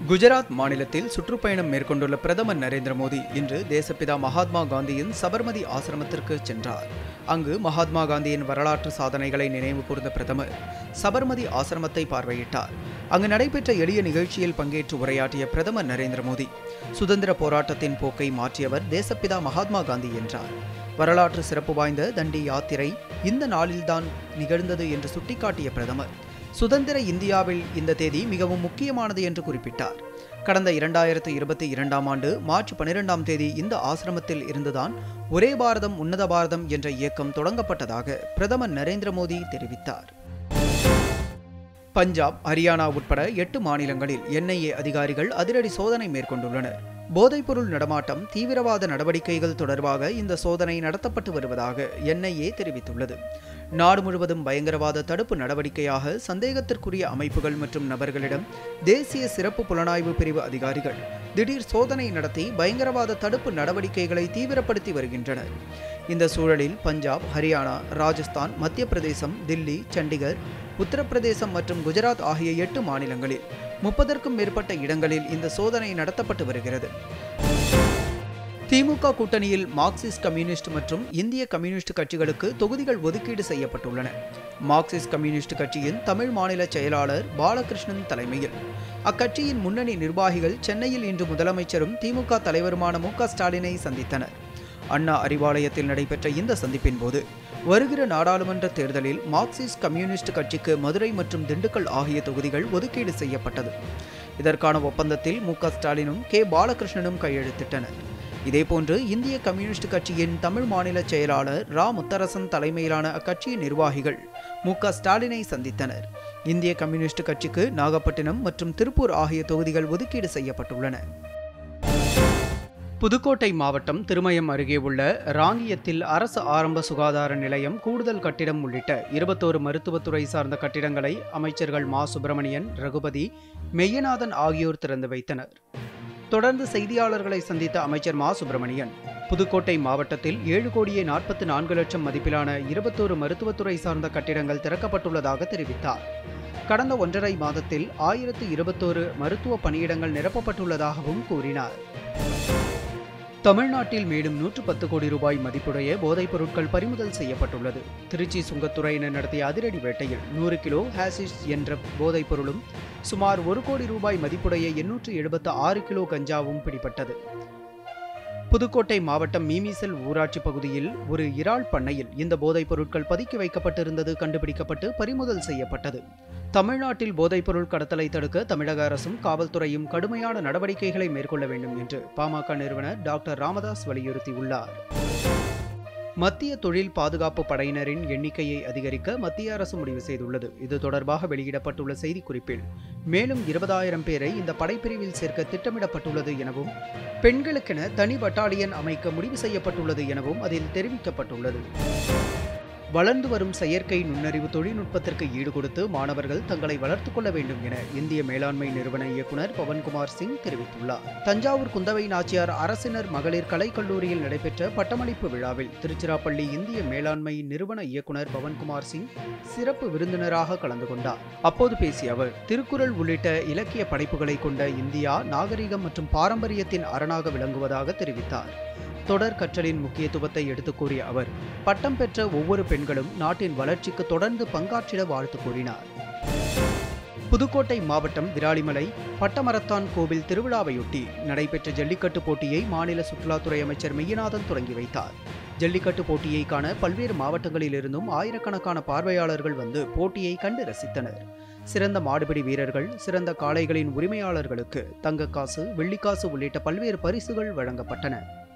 குஜராத் மாநிலத்தில் சுற்றுப்பயணம் மேற்கொண்டுள்ள பிரதமர் நரேந்திர மோடி இன்று தேசப்பிதா மகாத்மா காந்தியின் சபர்மதி ஆசிரமத்திற்கு சென்றார் அங்கு மகாத்மா காந்தியின் வரலாற்று சாதனைகளை நினைவு கூர்ந்த பிரதமர் சபர்மதி ஆசிரமத்தை பார்வையிட்டார் அங்கு நடைபெற்ற எளிய நிகழ்ச்சியில் பங்கேற்று உரையாற்றிய பிரதமர் நரேந்திர மோடி சுதந்திர போராட்டத்தின் போக்கை மாற்றியவர் தேசப்பிதா மகாத்மா காந்தி என்றார் வரலாற்று சிறப்பு வாய்ந்த தண்டி யாத்திரை இந்த நாளில்தான் நிகழ்ந்தது என்று சுட்டிக்காட்டிய பிரதமர் சுதந்திர இந்தியாவில் இந்த தேதி மிகவும் முக்கியமானது என்று குறிப்பிட்டார் கடந்த இரண்டாயிரத்து இருபத்தி இரண்டாம் ஆண்டு மார்ச் பனிரெண்டாம் தேதி இந்த ஆசிரமத்தில் இருந்துதான் ஒரே பாரதம் உன்னத பாரதம் என்ற இயக்கம் தொடங்கப்பட்டதாக பிரதமர் நரேந்திர மோடி தெரிவித்தார் பஞ்சாப் ஹரியானா உட்பட எட்டு மாநிலங்களில் என்ஐஏ அதிகாரிகள் அதிரடி சோதனை மேற்கொண்டுள்ளனர் போதைப்பொருள் நடமாட்டம் தீவிரவாத நடவடிக்கைகள் தொடர்பாக இந்த சோதனை நடத்தப்பட்டு வருவதாக என்ஐஏ தெரிவித்துள்ளது நாடு முழுவதும் பயங்கரவாத தடுப்பு நடவடிக்கையாக சந்தேகத்திற்குரிய அமைப்புகள் மற்றும் நபர்களிடம் தேசிய சிறப்பு புலனாய்வு பிரிவு அதிகாரிகள் திடீர் சோதனை நடத்தி பயங்கரவாத தடுப்பு நடவடிக்கைகளை தீவிரப்படுத்தி வருகின்றனர் இந்த சூழலில் பஞ்சாப் ஹரியானா ராஜஸ்தான் மத்திய பிரதேசம் தில்லி சண்டிகர் உத்தரப்பிரதேசம் மற்றும் குஜராத் ஆகிய எட்டு மாநிலங்களில் முப்பதற்கும் மேற்பட்ட இடங்களில் இந்த சோதனை நடத்தப்பட்டு வருகிறது திமுக கூட்டணியில் மார்க்சிஸ்ட் கம்யூனிஸ்ட் மற்றும் இந்திய கம்யூனிஸ்ட் கட்சிகளுக்கு தொகுதிகள் ஒதுக்கீடு செய்யப்பட்டுள்ளன மார்க்சிஸ்ட் கம்யூனிஸ்ட் கட்சியின் தமிழ் மாநில செயலாளர் பாலகிருஷ்ணன் தலைமையில் அக்கட்சியின் முன்னணி நிர்வாகிகள் சென்னையில் இன்று முதலமைச்சரும் திமுக தலைவருமான மு ஸ்டாலினை சந்தித்தனர் அண்ணா அறிவாலயத்தில் நடைபெற்ற இந்த சந்திப்பின் போது வருகிற நாடாளுமன்ற தேர்தலில் மார்க்சிஸ்ட் கம்யூனிஸ்ட் கட்சிக்கு மதுரை மற்றும் திண்டுக்கல் ஆகிய தொகுதிகள் ஒதுக்கீடு செய்யப்பட்டது இதற்கான ஒப்பந்தத்தில் மு ஸ்டாலினும் கே பாலகிருஷ்ணனும் கையெழுத்திட்டனர் இதேபோன்று இந்திய கம்யூனிஸ்ட் கட்சியின் தமிழ் மாநில செயலாளர் ரா முத்தரசன் தலைமையிலான அக்கட்சியின் நிர்வாகிகள் மு ஸ்டாலினை சந்தித்தனர் இந்திய கம்யூனிஸ்ட் கட்சிக்கு நாகப்பட்டினம் மற்றும் திருப்பூர் ஆகிய தொகுதிகள் ஒதுக்கீடு செய்யப்பட்டுள்ளன புதுக்கோட்டை மாவட்டம் திருமயம் அருகே உள்ள ராங்கியத்தில் அரசு ஆரம்ப சுகாதார நிலையம் கூடுதல் கட்டிடம் உள்ளிட்ட இருபத்தோரு மருத்துவத்துறை சார்ந்த கட்டிடங்களை அமைச்சர்கள் மா சுப்பிரமணியன் ரகுபதி மெய்யநாதன் ஆகியோர் திறந்து வைத்தனர் தொடர்ந்து செய்தியாளர்களை சந்தித்த அமைச்சர் மா சுப்பிரமணியன் புதுக்கோட்டை மாவட்டத்தில் ஏழு கோடியே நாற்பத்தி நான்கு லட்சம் மதிப்பிலான இருபத்தோரு மருத்துவத்துறை சார்ந்த கட்டிடங்கள் திறக்கப்பட்டுள்ளதாக தெரிவித்தார் கடந்த ஒன்றரை மாதத்தில் ஆயிரத்து இருபத்தோரு மருத்துவ பணியிடங்கள் நிரப்பப்பட்டுள்ளதாகவும் கூறினார் தமிழ்நாட்டில் மேலும் நூற்று பத்து கோடி ரூபாய் மதிப்புடைய போதைப் பொருட்கள் பறிமுதல் செய்யப்பட்டுள்ளது திருச்சி சுங்கத்துறையினர் நடத்திய அதிரடி வேட்டையில் நூறு கிலோ ஹாசிஸ் என்ற போதைப் பொருளும் சுமார் ஒரு கோடி ரூபாய் மதிப்புடைய எண்ணூற்று எழுபத்து ஆறு கிலோ கஞ்சாவும் பிடிபட்டது புதுக்கோட்டை மாவட்டம் மீமிசல் ஊராட்சி பகுதியில் ஒரு இறால் பண்ணையில் இந்த போதைப் பொருட்கள் பதுக்கி வைக்கப்பட்டிருந்தது கண்டுபிடிக்கப்பட்டு பறிமுதல் செய்யப்பட்டது தமிழ்நாட்டில் போதைப்பொருள் கடத்தலை தடுக்க தமிழக அரசும் காவல்துறையும் கடுமையான நடவடிக்கைகளை மேற்கொள்ள வேண்டும் என்று பாமக நிறுவனர் டாக்டர் ராமதாஸ் வலியுறுத்தியுள்ளார் மத்திய தொழில் பாதுகாப்பு படையினரின் எண்ணிக்கையை அதிகரிக்க மத்திய அரசு முடிவு செய்துள்ளது இது தொடர்பாக வெளியிடப்பட்டுள்ள செய்திக்குறிப்பில் மேலும் இருபதாயிரம் பேரை இந்த படைப்பிரிவில் சேர்க்க திட்டமிடப்பட்டுள்ளது எனவும் பெண்களுக்கென தனி பட்டாலியன் அமைக்க முடிவு செய்யப்பட்டுள்ளது எனவும் அதில் தெரிவிக்கப்பட்டுள்ளது வளர்ந்து வரும் செயற்கை நுண்ணறிவு தொழில்நுட்பத்திற்கு ஈடுகொடுத்து மாணவர்கள் தங்களை வளர்த்துக் கொள்ள வேண்டும் என இந்திய மேலாண்மை நிறுவன இயக்குநர் பவன்குமார் சிங் தெரிவித்துள்ளார் தஞ்சாவூர் குந்தவை நாச்சியார் அரசினர் மகளிர் கலைக்கல்லூரியில் நடைபெற்ற பட்டமளிப்பு விழாவில் திருச்சிராப்பள்ளி இந்திய மேலாண்மை நிறுவன இயக்குநர் பவன்குமார் சிங் சிறப்பு விருந்தினராக கலந்து கொண்டார் அப்போது பேசிய அவர் திருக்குறள் உள்ளிட்ட இலக்கிய படைப்புகளை கொண்ட இந்தியா நாகரிகம் மற்றும் பாரம்பரியத்தின் அரணாக விளங்குவதாக தெரிவித்தார் தொடர் கற்றலின் முக்கியத்துவத்தை எடுத்துக் கூறிய அவர் பட்டம் பெற்ற ஒவ்வொரு பெண்களும் நாட்டின் வளர்ச்சிக்கு தொடர்ந்து பங்காற்றிட வாழ்த்து கூறினார் புதுக்கோட்டை மாவட்டம் விராலிமலை பட்டமரத்தான் கோவில் திருவிழாவையொட்டி நடைபெற்ற ஜல்லிக்கட்டு போட்டியை மாநில சுற்றுலாத்துறை அமைச்சர் மெய்யநாதன் தொடங்கி வைத்தார் ஜல்லிக்கட்டு போட்டியை காண பல்வேறு மாவட்டங்களிலிருந்தும் ஆயிரக்கணக்கான பார்வையாளர்கள் வந்து போட்டியை கண்டு ரசித்தனர் சிறந்த மாடுபிடி வீரர்கள் சிறந்த காளைகளின் உரிமையாளர்களுக்கு தங்கக்காசு வெள்ளிக்காசு உள்ளிட்ட பல்வேறு பரிசுகள் வழங்கப்பட்டன